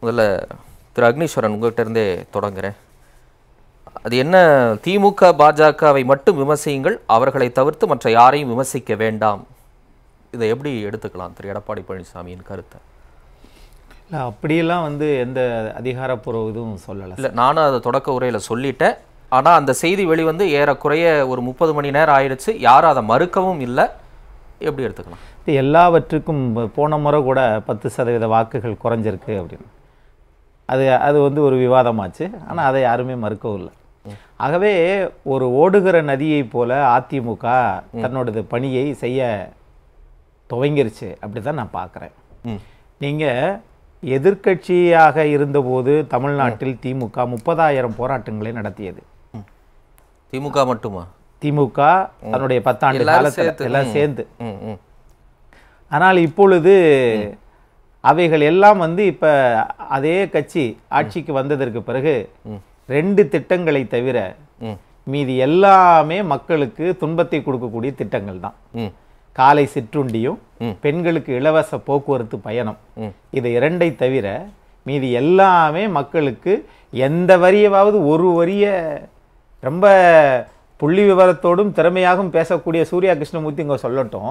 முதல்ல திரு அக்னீஸ்வரன் உங்கள்கிட்ட இருந்தே தொடங்குறேன் அது என்ன திமுக பாஜகவை மட்டும் விமர்சியுங்கள் அவர்களை தவிர்த்து மற்ற யாரையும் விமர்சிக்க வேண்டாம் இதை எப்படி எடுத்துக்கலாம் திரு எடப்பாடி பழனிசாமியின் கருத்தை இல்லை அப்படியெல்லாம் வந்து எந்த அதிகாரப்பூர்வ இதுவும் சொல்லலை இல்லை நானும் அதை தொடக்க உரையில் சொல்லிட்டேன் ஆனால் அந்த செய்தி வெளிவந்து ஏறக்குறைய ஒரு முப்பது மணி நேரம் ஆயிடுச்சு யாரும் அதை மறுக்கவும் இல்லை எப்படி எடுத்துக்கலாம் இது எல்லாவற்றுக்கும் ப- போன முறை கூட பத்து சதவீத வாக்குகள் குறைஞ்சிருக்கு அப்படின்னு அது அது வந்து ஒரு விவாதமாச்சு ஆனால் அதை யாருமே மறுக்கவும் இல்லை ஆகவே ஒரு ஓடுகிற நதியைப் போல அதிமுக தன்னோடது பணியை செய்ய துவங்கிருச்சு அப்படி தான் நான் பார்க்குறேன் ம் நீங்கள் எதிர்க்கட்சியாக இருந்தபோது தமிழ்நாட்டில் திமுக முப்பதாயிரம் போராட்டங்களை நடத்தியது திமுக மட்டுமா திமுக தன்னுடைய பத்தாண்டு எல்லாரும் காலத்தில் சேர்த்து, எல்லாம் ம். சேர்ந்து ம் ம் ஆனால் இப்பொழுது அவைகள் எல்லாம் வந்து இப்ப அதே கட்சி ஆட்சிக்கு வந்ததற்கு பிறகு ரெண்டு திட்டங்களை தவிர ம் மீதி எல்லாமே மக்களுக்கு துன்பத்தை கொடுக்கக்கூடிய திட்டங்கள் தான் ம் காலை சிற்றுண்டியும் ம். பெண்களுக்கு இலவச போக்குவரத்து பயணம் ம். இது இரண்டை தவிர மீதி எல்லாமே மக்களுக்கு எந்த வரியவாவது ஒரு வரிய ரொம்ப புள்ளி விவரத்தோடும் திறமையாகவும் பேசக்கூடிய சூர்யா கிருஷ்ணமூர்த்தி இங்க சொல்லட்டும்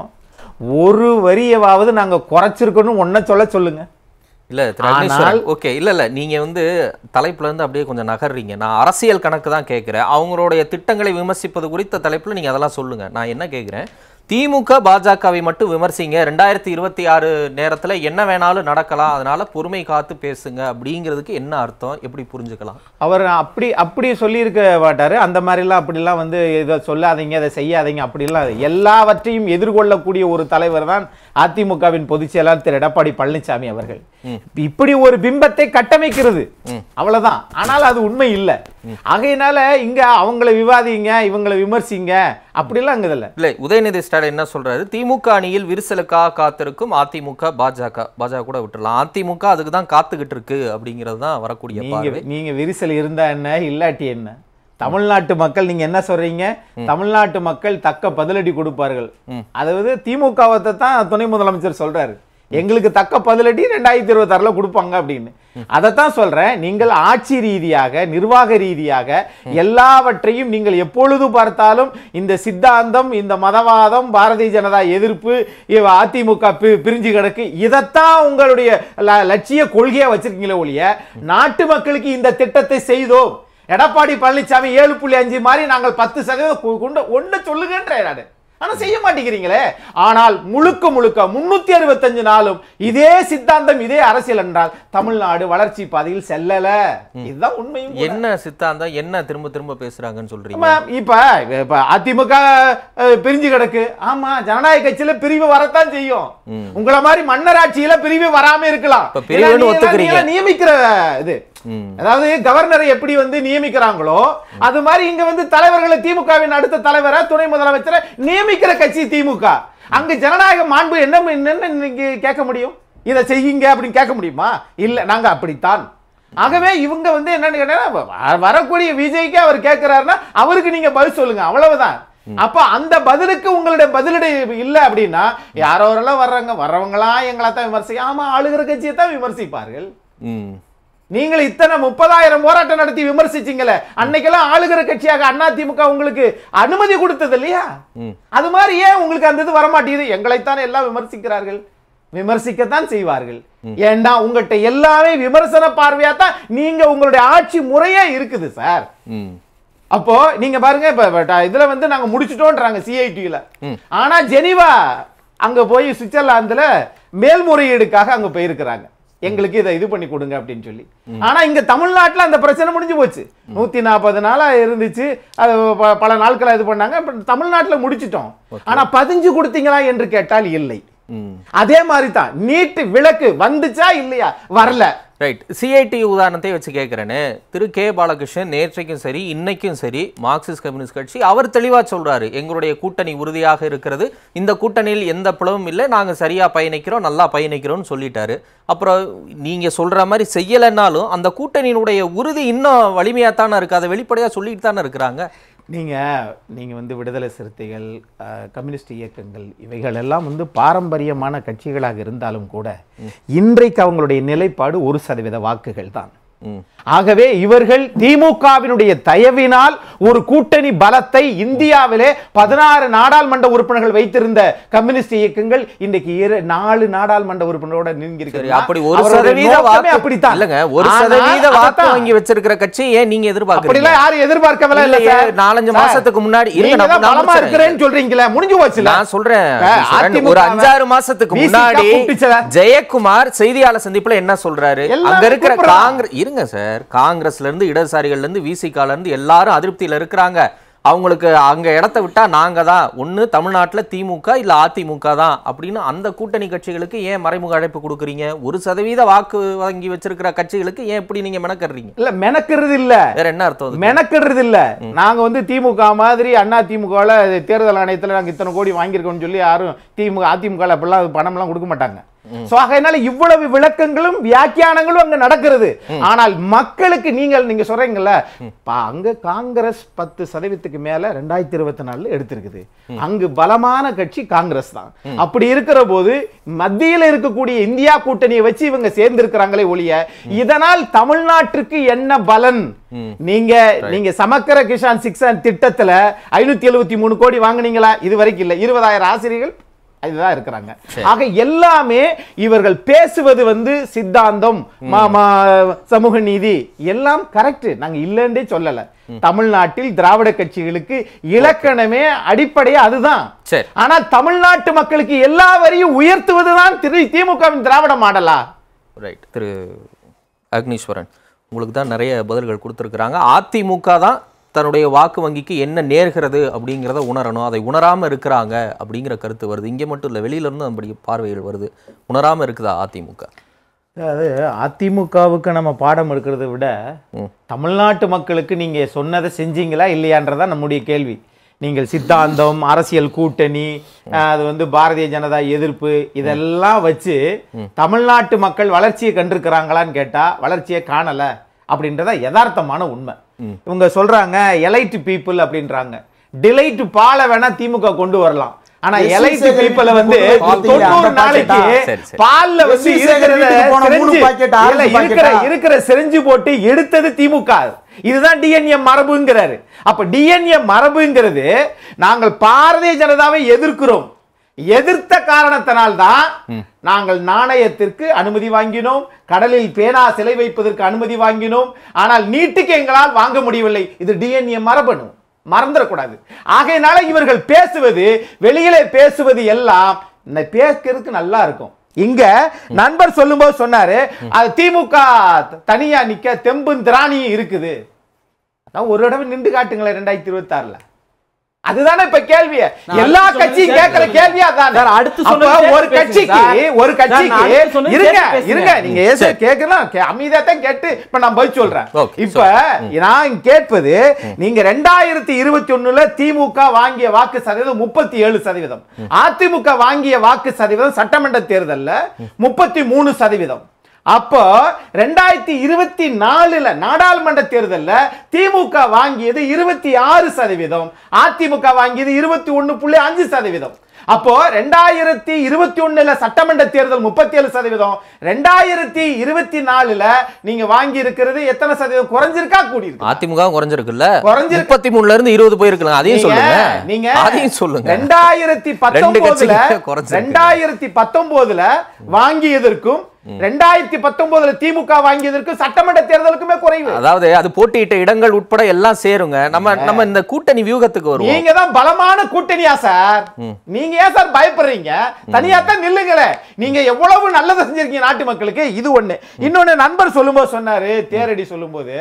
ஒரு வரியவாவது நாங்க குறைச்சிருக்கணும் ஒன்ன சொல்ல சொல்லுங்க இல்ல திரு அக்னீஸ்வரன் ஓகே இல்ல இல்ல நீங்க வந்து தலைப்புல இருந்து அப்படியே கொஞ்சம் நகர்றீங்க நான் அரசியல் கணக்கு தான் கேட்கிறேன் அவங்களுடைய திட்டங்களை விமர்சிப்பது குறித்த தலைப்புல நீங்க அதெல்லாம் சொல்லுங்க நான் என்ன கேட்கிறேன் திமுக பாஜகவை மட்டும் விமர்சிங்க ரெண்டாயிரத்தி இருபத்தி ஆறு நேரத்துல என்ன வேணாலும் நடக்கலாம் அதனால பொறுமை காத்து பேசுங்க அப்படிங்கிறதுக்கு என்ன அர்த்தம் எப்படி புரிஞ்சுக்கலாம் அவர் அப்படி அப்படி சொல்லியிருக்க மாட்டாரு அந்த மாதிரிலாம் அப்படிலாம் வந்து இதை சொல்லாதீங்க அதை செய்யாதீங்க அப்படிலாம் இல்லை. எல்லாவற்றையும் எதிர்கொள்ளக்கூடிய ஒரு தலைவர் தான் அதிமுகவின் பொதுச் செயலாளர் திரு எடப்பாடி பழனிசாமி அவர்கள் இப்படி ஒரு பிம்பத்தை கட்டமைக்கிறது அவ்வளவுதான் ஆனால் அது உண்மை இல்லை ஆகையினால இங்க அவங்கள விவாதிங்க இவங்களை விமர்சிங்க அப்படிலாம் அங்க இல்லை இல்ல உதயநிதி ஸ்டாலின் என்ன சொல்றாரு திமுக அணியில் விரிசலுக்காக காத்திருக்கும் அதிமுக பாஜக பாஜக கூட விட்டுறலாம் அதிமுக அதுக்கு தான் காத்துக்கிட்டு இருக்கு அப்படிங்கிறது தான் வரக்கூடிய நீங்க பார்வை நீங்க விரிசல் இருந்தா என்ன இல்லாட்டி என்ன தமிழ்நாட்டு மக்கள் நீங்க என்ன சொல்றீங்க தமிழ்நாட்டு மக்கள் தக்க பதிலடி கொடுப்பார்கள் அதாவது திமுகவை தான் துணை முதலமைச்சர் சொல்றாரு எங்களுக்கு தக்க பதிலடி ரெண்டாயிரத்தி இருபத்தாறுல கொடுப்பாங்க அப்படின்னு அதைத்தான் சொல்றேன் நீங்கள் ஆட்சி ரீதியாக நிர்வாக ரீதியாக எல்லாவற்றையும் நீங்கள் எப்பொழுது பார்த்தாலும் இந்த சித்தாந்தம் இந்த மதவாதம் பாரதிய ஜனதா எதிர்ப்பு இவ அதிமுக பி- பிரிஞ்சு கிடக்கு இதைத்தான் உங்களுடைய ல- லட்சிய கொள்கையா வச்சிருக்கீங்களே ஒழிய நாட்டு மக்களுக்கு இந்த திட்டத்தை செய்தோம் எடப்பாடி பழனிசாமி ஏழு புள்ளி அஞ்சு மாதிரி நாங்கள் பத்து சதவீதம் கு- கொண்டு ஒண்ணு சொல்லுங்கன்ற நாடு ஆனா செய்ய மாட்டேங்கிறீங்களே ஆனால் முழுக்க முழுக்க முன்னூத்தி அறுபத்தஞ்சு நாளும் இதே சித்தாந்தம் இதே அரசியல் என்றால் தமிழ்நாடு வளர்ச்சி பாதையில் செல்லல இதுதான் உண்மையும் கூட. என்ன சித்தாந்தம் என்ன திரும்ப திரும்ப பேசுறாங்கன்னு சொல்றீங்க ஆமா, இப்ப இப்ப அதிமுக அஹ், பிரிஞ்சு கிடக்கு ஆமா ஜனநாயக கட்சியில பிரிவு வரத்தான் செய்யும் உங்கள மாதிரி மன்னராட்சியில பிரிவு வராம இருக்கலாம் இப்ப பிரிவுன்னு ஏன்னா நீ- ஒத்துக்கிறீங்க. நீ நியமிக்கிற இது ம். அதாவது கவர்னரை எப்படி வந்து நியமிக்கிறாங்களோ அது மாதிரி இங்க வந்து தலைவர்களை திமுகவின் அடுத்த தலைவரை துணை முதலமைச்சரை நியமிக்கிற கட்சி திமுக அங்க ஜனநாயக மாண்பு என்ன என்னன்னு நீங்க கேட்க முடியும் இதை செய்யுங்க அப்படின்னு கேட்க முடியுமா இல்ல நாங்க அப்படித்தான் ஆகவே இவங்க வந்து என்னன்னு கேட்டா வ- வரக்கூடிய விஜய்க்கு அவர் கேட்கிறாருன்னா அவருக்கு நீங்க பதில் சொல்லுங்க அவ்வளவுதான் அப்ப அந்த பதிலுக்கு உங்களுடைய பதிலடி இல்ல அப்படின்னா யாரோ எல்லாம் வர்றாங்க வர்றவங்களா எங்களா தான் விமர்சி ஆமா ஆளுகிற கட்சியை தான் விமர்சிப்பார்கள் ம் நீங்கள் இத்தனை முப்பதாயிரம் போராட்டம் நடத்தி விமர்சிச்சீங்களே அன்னைக்கெல்லாம் ஆளுகிற கட்சியாக அண்ணா திமுக உங்களுக்கு அனுமதி கொடுத்தது இல்லையா ம். அது மாதிரி ஏன் உங்களுக்கு அந்த இது வரமாட்டேங்குது எங்களைத்தான் எல்லாம் விமர்சிக்கிறார்கள் விமர்சிக்கத்தான் செய்வார்கள் ஏண்டா உங்கள்கிட்ட எல்லாமே விமர்சன பார்வையா தான் நீங்க உங்களுடைய ஆட்சி முறையே இருக்குது சார் ம் அப்போ நீங்க பாருங்க இப்ப இப்ப ட- இதுல வந்து நாங்க முடிச்சிட்டோன்றாங்க சிஐடில ம். ஆனா ஜெனீவா அங்க போய் சுவிட்சர்லாந்துல மேல்முறையீடுக்காக அங்க போயிருக்கிறாங்க எங்களுக்கு இதை இது பண்ணி கொடுங்க அப்படின்னு சொல்லி ஆனா இங்க தமிழ்நாட்டுல அந்த பிரச்சனை முடிஞ்சு போச்சு நூத்தி நாற்பது நாளா இருந்துச்சு அது ப- பல நாட்களா இது பண்ணாங்க இப்ப தமிழ்நாட்டுல முடிச்சிட்டோம் ஆனா பதிஞ்சு கொடுத்தீங்களா என்று கேட்டால் இல்லை ம் அதே மாதிரி தான் நீட்டு விளக்கு வந்துச்சா இல்லையா வரல ரைட் சிஐடி உதாரணத்தை வச்சு கேட்குறேன்னு திரு கே பாலகிருஷ்ணன் நேற்றைக்கும் சரி இன்னைக்கும் சரி மார்க்சிஸ்ட் கம்யூனிஸ்ட் கட்சி அவர் தெளிவாக சொல்றாரு எங்களுடைய கூட்டணி உறுதியாக இருக்கிறது இந்த கூட்டணியில் எந்த பிளவும் இல்லை நாங்கள் சரியா பயணிக்கிறோம் நல்லா பயணிக்கிறோம்னு சொல்லிட்டாரு அப்புறம் நீங்க சொல்ற மாதிரி செய்யலைன்னாலும் அந்த கூட்டணியினுடைய உறுதி இன்னும் வலிமையாக தானே இருக்கு அதை வெளிப்படையாக சொல்லிட்டு தானே இருக்கிறாங்க நீங்க நீங்க வந்து விடுதலை சிறுத்தைகள் அஹ், கம்யூனிஸ்ட் இயக்கங்கள் இவைகள் எல்லாம் வந்து பாரம்பரியமான கட்சிகளாக இருந்தாலும் கூட இன்றைக்கு அவங்களுடைய நிலைப்பாடு ஒரு சதவீத வாக்குகள் தான் ம். ஆகவே இவர்கள் திமுகவினுடைய தயவினால் ஒரு கூட்டணி பலத்தை இந்தியாவிலே பதினாறு நாடாளுமன்ற உறுப்பினர்கள் வைத்திருந்த கம்யூனிஸ்ட் இயக்கங்கள் இன்றைக்கு இரு- நாலு நாடாளுமன்ற உறுப்பினரோட சரி, நீங்கிருக்கிறது அப்படி ஒரு சதவீத வாக்கு அப்படித்தான் இல்லங்க ஒரு ஆனா, சதவீத வாக்கு அதைத்தான். வங்கி வச்சிருக்கிற கட்சி ஏன் நீங்க எதிர்பார்க்கறீங்க அப்படிலாம் யாரும் எதிர்பார்க்கவே இல்ல இல்லையே, சார். நாலஞ்சு சார், மாசத்துக்கு முன்னாடி இருங்க, நீங்க நான் தான் நான் பலமா முடிச்சிடுறேன். இருக்கிறேன்னு சொல்றீங்களே முடிஞ்சு போச்சுல நான் சொல்றேன் சார், ஈஸ்வரன், அதிமுக ஒரு அஞ்சாறு மாசத்துக்கு VCK முன்னாடி கூப்பிட்டுச்சல. ஜெயக்குமார் செய்தியாளர் சந்திப்புல என்ன சொல்றாரு எல்லாரும் அங்க இருக்கிற கூப்பிடுறாங்க. காங்கிரஸ் இருங்க சார் காங்கிரஸ்ல இருந்து இடதுசாரிகள்ல இருந்து விசிகால இருந்து எல்லாரும் அதிருப்தியில இருக்கிறாங்க அவங்களுக்கு அங்க இடத்த விட்டா நாங்க தான் ஒண்ணு தமிழ்நாட்டுல திமுக இல்ல அதிமுக தான் அப்படின்னு அந்த கூட்டணி கட்சிகளுக்கு ஏன் மறைமுக அழைப்பு கொடுக்குறீங்க ஒரு சதவீத வாக்கு வங்கி வச்சிருக்கிற கட்சிகளுக்கு ஏன் இப்படி நீங்க மெனக்கறீங்க இல்ல மெனக்கிறது இல்ல வேற என்ன அர்த்தம் அதுக்கு? மெனக்கிடுறது இல்ல நாங்க வந்து திமுக மாதிரி அண்ணா திமுகல தேர்தல் ஆணையத்துல நாங்க இத்தனை கோடி வாங்கியிருக்கோம்னு சொல்லி யாரும் திமுக அதிமுக அப்படிலாம் பணம் எல்லாம் கொடுக்க மாட்டாங்க சோ அதனால இவ்வளவு விளக்கங்களும் வியாக்கியானங்களும் அங்க நடக்கிறது ஆனால் மக்களுக்கு நீங்கள் நீங்க சொல்றீங்கல்ல பா, அங்க காங்கிரஸ் பத்து சதவீதத்துக்கு மேல ரெண்டாயிரத்தி இருபத்தி நாலுல எடுத்திருக்குது அங்கு பலமான கட்சி காங்கிரஸ் தான் அப்படி இருக்கிற போது மத்தியில் இருக்கக்கூடிய இந்தியா கூட்டணியை வச்சு இவங்க சேர்ந்து இருக்கிறாங்களே ஒழிய இதனால் தமிழ்நாட்டிற்கு என்ன பலன் நீங்க நீங்க சமக்கர கிஷான் சிக்ஸன் திட்டத்துல ஐநூத்தி எழுபத்தி மூணு கோடி வாங்குனீங்களா இது வரைக்கும் இல்ல இருபதாயிரம் ஆசிரியர்கள் இதுதான் இருக்கிறாங்க ஆக எல்லாமே இவர்கள் பேசுவது வந்து சித்தாந்தம் மா- மா- சமூக நீதி எல்லாம் கரெக்ட் நாங்க இல்லைன்றே சொல்லல தமிழ்நாட்டில் திராவிட கட்சிகளுக்கு இலக்கணமே அடிப்படையே அதுதான் சரி ஆனா தமிழ்நாட்டு மக்களுக்கு எல்லா வரியும் உயர்த்துவதுதான் திரு திமுகவின் திராவிட மாடலா ரைட் திரு அக்னீஸ்வரன் உங்களுக்கு தான் நிறைய பதில்கள் கொடுத்துருக்குறாங்க அதிமுக தான் தன்னுடைய வாக்கு வங்கிக்கு என்ன நேர்கிறது அப்படிங்கிறத உணரணும் அதை உணராம இருக்கிறாங்க அப்படிங்கிற கருத்து வருது இங்கே மட்டும் இல்லை வெளியில இருந்து அப்படி பார்வைகள் வருது உணராம இருக்குதா அதிமுக அதாவது அதிமுகவுக்கு நம்ம பாடம் எடுக்கிறத விட தமிழ்நாட்டு மக்களுக்கு நீங்க சொன்னதை செஞ்சீங்களா இல்லையான்றதா நம்முடைய கேள்வி நீங்கள் சித்தாந்தம் அரசியல் கூட்டணி அஹ், அது வந்து பாரதிய ஜனதா எதிர்ப்பு இதெல்லாம் வச்சு தமிழ்நாட்டு மக்கள் வளர்ச்சியை கண்டிருக்கிறாங்களான்னு கேட்டா வளர்ச்சியை காணல அப்படின்றத யதார்த்தமான உண்மை இவங்க சொல்றாங்க எலைட் பீப்புள் அப்படின்றாங்க டிலைட் பாலை வேணா திமுக கொண்டு வரலாம் ஆனா எஸ். எலைட் சேகர் பீப்புள வந்து வீட்டுக்கு பார்த்தீங்களா? தொண்ணூறு அந்த நாளைக்கு பாக்கெட்டா? சரி, சரி. பால்ல வந்து எஸ். சேகர் இருக்கிறத வீட்டுக்கு போன மூணு செரிஞ்சு- பாக்கெட், ஆறு இல்ல, இருக்கிற பாக்கெட்டா? இருக்கிற செரிஞ்சு போட்டு எடுத்தது திமுக இதுதான் டிஎன்ஏ மரபுங்கிறாரு அப்ப டிஎன்ஏ மரபுங்கிறது நாங்கள் பாரதிய ஜனதாவை எதிர்க்கிறோம் எதிர்த்த காரணத்தினால்தான் நாங்கள் நாணயத்திற்கு அனுமதி வாங்கினோம் கடலில் பேனா சிலை வைப்பதற்கு அனுமதி வாங்கினோம் ஆனால் நீட்டுக்கு எங்களால் வாங்க முடியவில்லை இது டிஎன்ஏ மரபணு மறந்துடக்கூடாது ஆகையினால இவர்கள் பேசுவது வெளியிலே பேசுவது எல்லாம் இந்த பேசுறதுக்கு நல்லா இருக்கும் இங்க நண்பர் சொல்லும்போது சொன்னாரு அது திமுக தனியா நிக்க தெம்பும் திராணியும் இருக்குது அதான் ஒரு தடவை நின்று காட்டுங்களேன் ரெண்டாயிரத்தி இருபத்தி ஆறுல அதுதானே இப்ப கேள்வி எல்லா அடுத்து கட்சியும் சொன்னது கேட்கிற சேர்த்து கேள்வி அதான் சார், அடுத்து சொன்னது சேர்த்து ஒரு பேசுங்க கட்சிக்கு சார். ஒரு சார், நான் கட்சிக்கு அடுத்து சொன்னது இருங்க சேர்த்து பேசுங்க. இருங்க நீங்க ஏச கேட்கலாம் அமைதியா தான் கேட்டு இப்ப நான் பதில் சொல்றேன் Okay, இப்ப நான் கேட்பது நீங்க ரெண்டாயிரத்தி இருபத்தி ஒண்ணுல திமுக வாங்கிய வாக்கு சதவீதம் முப்பத்தி ஏழு சதவீதம் அதிமுக வாங்கிய வாக்கு சதவீதம் சட்டமன்ற தேர்தல்ல முப்பத்தி மூணு சதவீதம் அப்போ ரெண்டாயிரத்தி இருபத்தி நாலுல நாடாளுமன்ற தேர்தல்ல திமுக வாங்கியது இருபத்தி ஆறு சதவீதம் அதிமுக வாங்கியது இருபத்தி ஒண்ணு புள்ளி அஞ்சு சதவீதம் அப்போ ரெண்டாயிரத்தி இருபத்தி ஒண்ணுல சட்டமன்ற தேர்தல் முப்பத்தி ஏழு சதவீதம் ரெண்டாயிரத்தி இருபத்தி நாலுல நீங்க வாங்கி இருக்கிறது எத்தனை சதவீதம் குறைஞ்சிருக்கா கூடியிருக்கு அதிமுக குறைஞ்சிருக்குல்ல குறைஞ்சிருக்கு. முப்பத்தி மூணுல இருந்து இருபது போயிருக்கலாம் அதையும் சொல்லுங்க நீங்க- நீங்க அதையும் சொல்லுங்க ரெண்டாயிரத்தி பத்தொன்பதுல கட்சிக்கு குறைஞ்சிருக்கு. ரெண்டாயிரத்தி பத்தொன்பதுல வாங்கியதற்கும் ரெண்டாயிரத்தி பத்தொன்பதுல திமுக வாங்கியதற்கும் சட்டமன்ற தேர்தலுக்குமே குறைவு அதாவது அது போட்டியிட்ட இடங்கள் உட்பட எல்லாம் சேருங்க நம்ம நம்ம இந்த கூட்டணி வியூகத்துக்கு வருவோம் நீங்க தான் பலமான கூட்டணியா சார் நீங்க ஏன் சார் பயப்படுறீங்க தனியா தான் நில்லுங்களே நீங்க எவ்வளவு நல்லது செஞ்சிருக்கீங்க நாட்டு மக்களுக்கு இது ஒண்ணு இன்னொன்னு நண்பர் சொல்லும்போது சொன்னாரு தேரடி சொல்லும்போது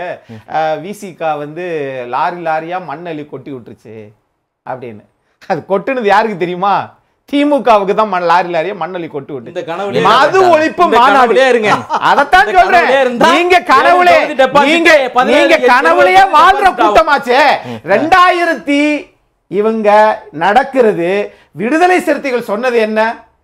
விசிகா வந்து லாரி லாரியா மண்ணள்ளி கொட்டி விட்டுருச்சு அப்படின்னு அது கொட்டுனது யாருக்கு தெரியுமா திமுகவுக்கு தான் மண் லாரி லாரியா மண்ணள்ளி கொட்டி விட்டு இந்த கனவுலயே மது இருங்க. ஒழிப்பு இந்த மாநாடு கனவுலயே இருங்க. அதத்தான் இந்த சொல்றேன் கனவுலயே இருந்தா நீங்க கனவுலே ஏழு தொகுதி deposit, நீங்க பதினேழு நீங்க எட்டு கனவுலயே தொகுதி வாழ்ற deposit கூட்டமாச்சே ரெண்டாயிரத்தி இவங்க நடக்கிறது விடுதலை சிறுத்தைகள் சொன்னது என்ன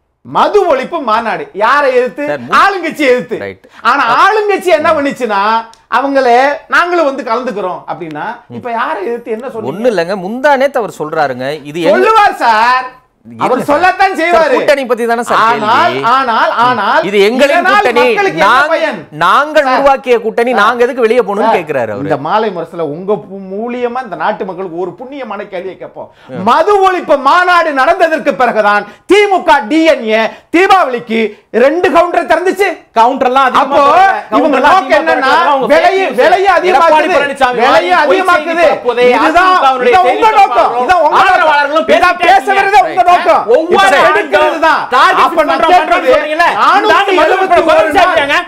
மது ஒழிப்பு மாநாடு யாரை எதிர்த்து சார், மு- ஆளுங்கட்சி எதிர்த்து Right. ஆனா ஆளுங்கட்சி என்ன பண்ணுச்சுன்னா அவங்களே நாங்களும் வந்து கலந்துக்கிறோம் அப்படின்னா இப்ப யாரை எதிர்த்து என்ன சொல்லுங்க ஒண்ணு இல்லைங்க முந்தானே அவர் சொல்றாருங்க இது எங்க- சொல்லுவார் சார் அவர் சொல்லத்தான் சார், செய்வாரு கூட்டணி பத்தி தானே சார் ஆனால் கேள்வி. ஆனால் ஆனால் இது எங்களின் இதனால் கூட்டணி மக்களுக்கு என்ன நாங்க- பயன்? நாங்கள் உருவாக்கிய கூட்டணி நாங்க எதுக்கு வெளியே போகணும்னு கேக்குறாரு அவரு இந்த மாலை முரசுல உங்க பு- மூலியமா இந்த நாட்டு மக்களுக்கு ஒரு புண்ணியமான கேள்வியை கேட்போம் மது ஒழிப்பு மாநாடு நடந்ததற்கு பிறகுதான் திமுக டிஎன்ஏ தீபாவளிக்கு ரெண்டு கவுண்டர் திறந்துச்சு கவுண்டர்லாம் அதிகமா அப்போ போடல. இவங்க கவுண்டர்லாம் நோக்கம் அதிகமா என்னன்னா போடல. அவங்க விலையை fake news. விலையை எடப்பாடி அதிகமாக்குது பழனிசாமி விலையை வாரி பொய் அதிகமாக்குது செய்தி பரப்புவதை இதுதான் அதிமுகவினுடைய இதான் உங்க செய்தி நோக்கம் தொடர்பாளரும் இதான் உங்க ஆதரவாளர்களும் நோக்கம் இதான் பேசிட்டே பேசுறது உங்க இருக்கீங்க. நோக்கம் ஒவ்வொரு இப்ப ஆண்டும் எடுக்கிறது தான் target அப்ப நான் பண்றோம், கேட்கறது பண்றோம் சொல்றீங்கல்ல? இந்த ஆண்டு 471 மதுரை நாள் சாப்பிட்டாங்க.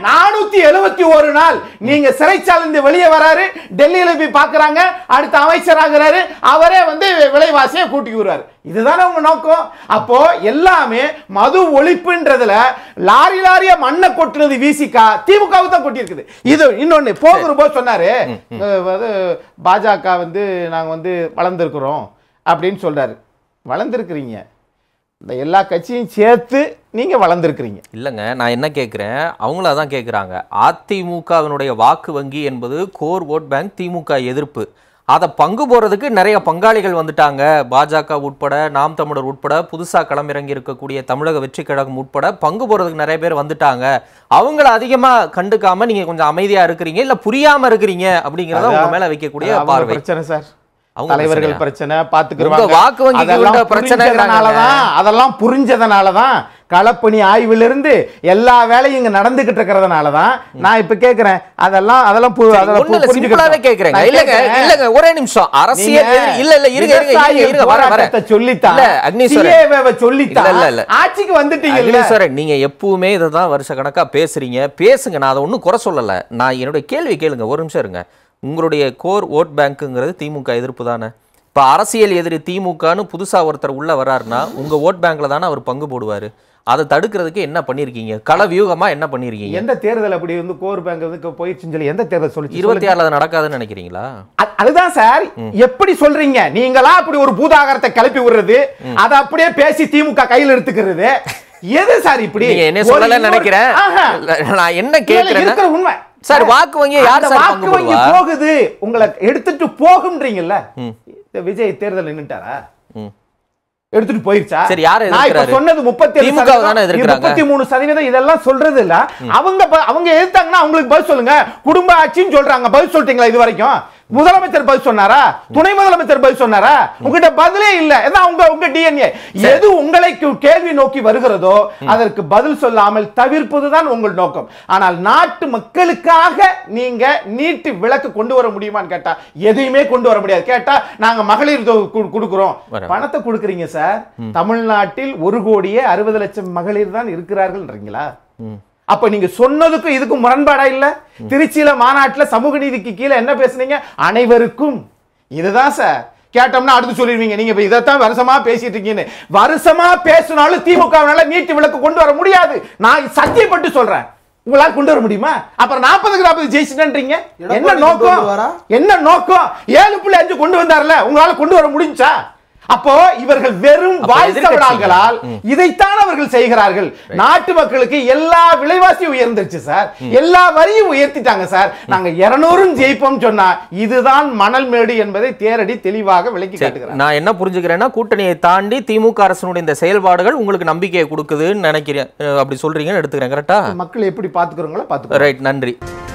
471 நாள் நீங்க சிறைச்சாலை இருந்து வெளியே வராரு டெல்லியில போய் பாக்குறாங்க அடுத்த அமைச்சர் ஆகுறாரு அவரே வந்து விலைவாசியை கூட்டி விடுறாரு இதுதானே உங்க நோக்கம் அப்போ எல்லாமே மது ஒழிப்புன்றதுல லாரி லாரியா மண்ணை கொட்டுனது விசிகா திமுகவுக்கு தான் கொட்டி இருக்குது இது இன்னொன்னு போகிற போது சொன்னாரு அஹ், வந்து பாஜக வந்து நாங்க வந்து வளர்ந்துருக்கிறோம் அப்படின்னு சொல்றாரு வளர்ந்துருக்கிறீங்க இந்த எல்லா கட்சியும் சேர்த்து நீங்க வளர்ந்துருக்கிறீங்க இல்லைங்க நான் என்ன கேட்குறேன் அவங்களும் அதான் கேட்குறாங்க அதிமுகவினுடைய வாக்கு வங்கி என்பது கோர் ஓட் பேங்க் திமுக எதிர்ப்பு அதை பங்கு போறதுக்கு நிறைய பங்காளிகள் வந்துட்டாங்க பாஜக உட்பட நாம் தமிழர் உட்பட புதுசா களமிறங்கி இருக்கக்கூடிய தமிழக வெற்றி கழகம் உட்பட பங்கு போறதுக்கு நிறைய பேர் வந்துட்டாங்க அவங்கள அதிகமா கண்டுக்காம நீங்க கொஞ்சம் அமைதியா இருக்கிறீங்க இல்ல புரியாம இருக்கிறீங்க அப்படிங்கறத உங்க மேல வைக்கக்கூடிய அவங்க பார்வை பிரச்சனை சார் அவங்க தலைவர்கள் பிரச்சனையா? பிரச்சனை பாத்துக்குருவாங்க உங்க வாக்கு வங்கிக்கு அதெல்லாம் உள்ள பிரச்சனைங்கிறாங்க. புரிஞ்சதுனாலதான் அதெல்லாம் புரிஞ்சதுனாலதான் களப்பணி ஆய்விலிருந்து எல்லா வேலையும் இங்க நடந்துகிட்டு இருக்கிறதுனாலதான் நான் இப்ப கேக்குறேன் அதெல்லாம் அதெல்லாம் பு- அதெல்லாம் ஒண்ணு இல்ல பு- சிம்பிளாவே புரிஞ்சுக்கிட்டோம். கேக்குறேங்க நான் இல்லங்க கேக்குறேன். இல்லங்க ஒரே நிமிஷம் அரசியல் நீங்க எதிரி- இல்ல இல்ல இருங்க இருங்க இருங்க விவசாயிகள் இருங்க வர வர போராட்டத்தை சொல்லித்தான் இல்ல அக்னீஸ்வரன் CAA-வை சொல்லித்தான் இல்ல, இல்ல, இல்ல. ஆட்சிக்கு வந்துட்டீங்கல்ல அக்னீஸ்வரன் நீங்க எப்பவுமே இதை தான் வருஷ கணக்கா பேசுறீங்க பேசுங்க நான் அதை ஒன்றும் குறை சொல்லல நான் என்னுடைய கேள்வி கேளுங்க ஒரு நிமிஷம் இருங்க உங்களுடைய கோர் ஓட் பேங்க்குங்கிறது திமுக எதிர்ப்பு தானே இப்போ அரசியல் எதிரி திமுகன்னு புதுசா ஒருத்தர் உள்ள வராருன்னா உங்க ஓட் பேங்க்ல தானே அவர் பங்கு போடுவாரு அதை தடுக்கிறதுக்கு என்ன பண்ணிருக்கீங்க கள வியூகமா என்ன பண்ணிருக்கீங்க எந்த தேர்தல் அப்படி வந்து கோர் பேங்க் வந்து போயிடுச்சுன்னு சொல்லி எந்த தேர்தல் சொல்லி இருபத்தி ஆறுல அது நடக்காதுன்னு நினைக்கிறீங்களா அ- அதுதான் சார் எப்படி சொல்றீங்க நீங்களா அப்படி ஒரு பூதாகரத்தை கிளப்பி விடுறது அதை அப்படியே பேசி திமுக கையில் எடுத்துக்கிறது எது சார் இப்படி நீங்க என்ன ஒரு சொல்லல இன்னொரு- நினைக்கிறேன் ஆஹா. நான் என்ன இல்ல, இல்ல, கேட்கிறேன் இருக்கிற உண்மை சார், வாக்கு வங்கியை யார் அந்த சார் வாக்கு பங்கு வங்கி போடுவா? போகுது உங்களை எடுத்துட்டு போகும்ன்றீங்கல்ல இந்த விஜய் தேர்தல் நின்னுட்டாரா ம். எடுத்துட்டு போயிருச்சா சரி, யாரை நான் இப்ப எதிர்க்கிறாரு? சொன்னது முப்பத்தி திமுக வை தானே எதிர்க்கிறாங்க. முப்பத்தி மூணு சதவீதம் இதெல்லாம் சொல்றது இல்ல அவங்க ப- அவங்க எதிர்த்தாங்கன்னா அவங்களுக்கு பதில் சொல்லுங்க குடும்ப ஆட்சின்னு சொல்றாங்க பதில் சொல்லிட்டீங்களா இது வரைக்கும் முதலமைச்சர் பதில் சொன்னாரா துணை முதலமைச்சர் பதில் சொன்னாரா உங்ககிட்ட பதிலே இல்ல இதான் உங்க உங்க டிஎன்ஏ எது உங்களை கு- கேள்வி நோக்கி வருகிறதோ அதற்கு பதில் சொல்லாமல் தவிர்ப்பதுதான் உங்கள் நோக்கம் ஆனால் நாட்டு மக்களுக்காக நீங்க நீட்டு விளக்கு கொண்டு வர முடியுமான்னு கேட்டா எதையுமே கொண்டு வர முடியாது கேட்டா நாங்க மகளிர் தொகை கு- கொடுக்கிறோம் வரேன். பணத்தை கொடுக்குறீங்க சார் தமிழ்நாட்டில் ஒரு கோடியே அறுபது லட்சம் மகளிர் தான் இருக்கிறார்கள்ன்றீங்களா அப்ப நீங்க சொன்னதுக்கும் இதுக்கும் முரண்பாடா இல்ல திருச்சியில மாநாட்டுல சமூக நீதிக்கு கீழே என்ன பேசுனீங்க அனைவருக்கும் இதுதான் சார் கேட்டோம்னா அடுத்து சொல்லிடுவீங்க நீங்க இப்ப இதைத்தான் வருஷமா பேசிட்டு இருக்கீங்கன்னு வருஷமா பேசினாலும் திமுகவினால நீட்டு விளக்கு கொண்டு வர முடியாது நான் சத்தியப்பட்டு சொல்றேன் உங்களால கொண்டு வர முடியுமா அப்புறம் நாற்பதுக்கு நாற்பது ஜெயிச்சுட்டேன்றீங்க என்ன எடப்பாடி கொண்டு நோக்கம் வருவாரா? என்ன நோக்கம் ஏழு புள்ளி அஞ்சு கொண்டு வந்தார்ல உங்களால கொண்டு வர முடிஞ்சா அப்போ இவர்கள் வெறும் அப்ப வாய் எதிர்க்கட்சிகள். சவடால்களால் இதைத்தான் அவர்கள் செய்கிறார்கள் நாட்டு மக்களுக்கு எல்லா விலைவாசியும் உயர்ந்துருச்சு சார் எல்லா வரியும் உயர்த்திட்டாங்க சார் நாங்க இருநூறும் ஜெயிப்போம் சொன்னா இதுதான் மணல் மேடு என்பதை தேரடி தெளிவாக விளக்கி சரி, காட்டுகிறார் நான் என்ன புரிஞ்சுக்கிறேன்னா கூட்டணியை தாண்டி திமுக அரசனுடைய இந்த செயல்பாடுகள் உங்களுக்கு நம்பிக்கையை கொடுக்குதுன்னு நினைக்கிறேன் அஹ் அப்படி சொல்றீங்கன்னு எடுத்துக்கிறேன் கரெக்டா மக்கள் எப்படி பாத்துக்கிறோங்களோ பாத்துக்கிறோம் ரைட் நன்றி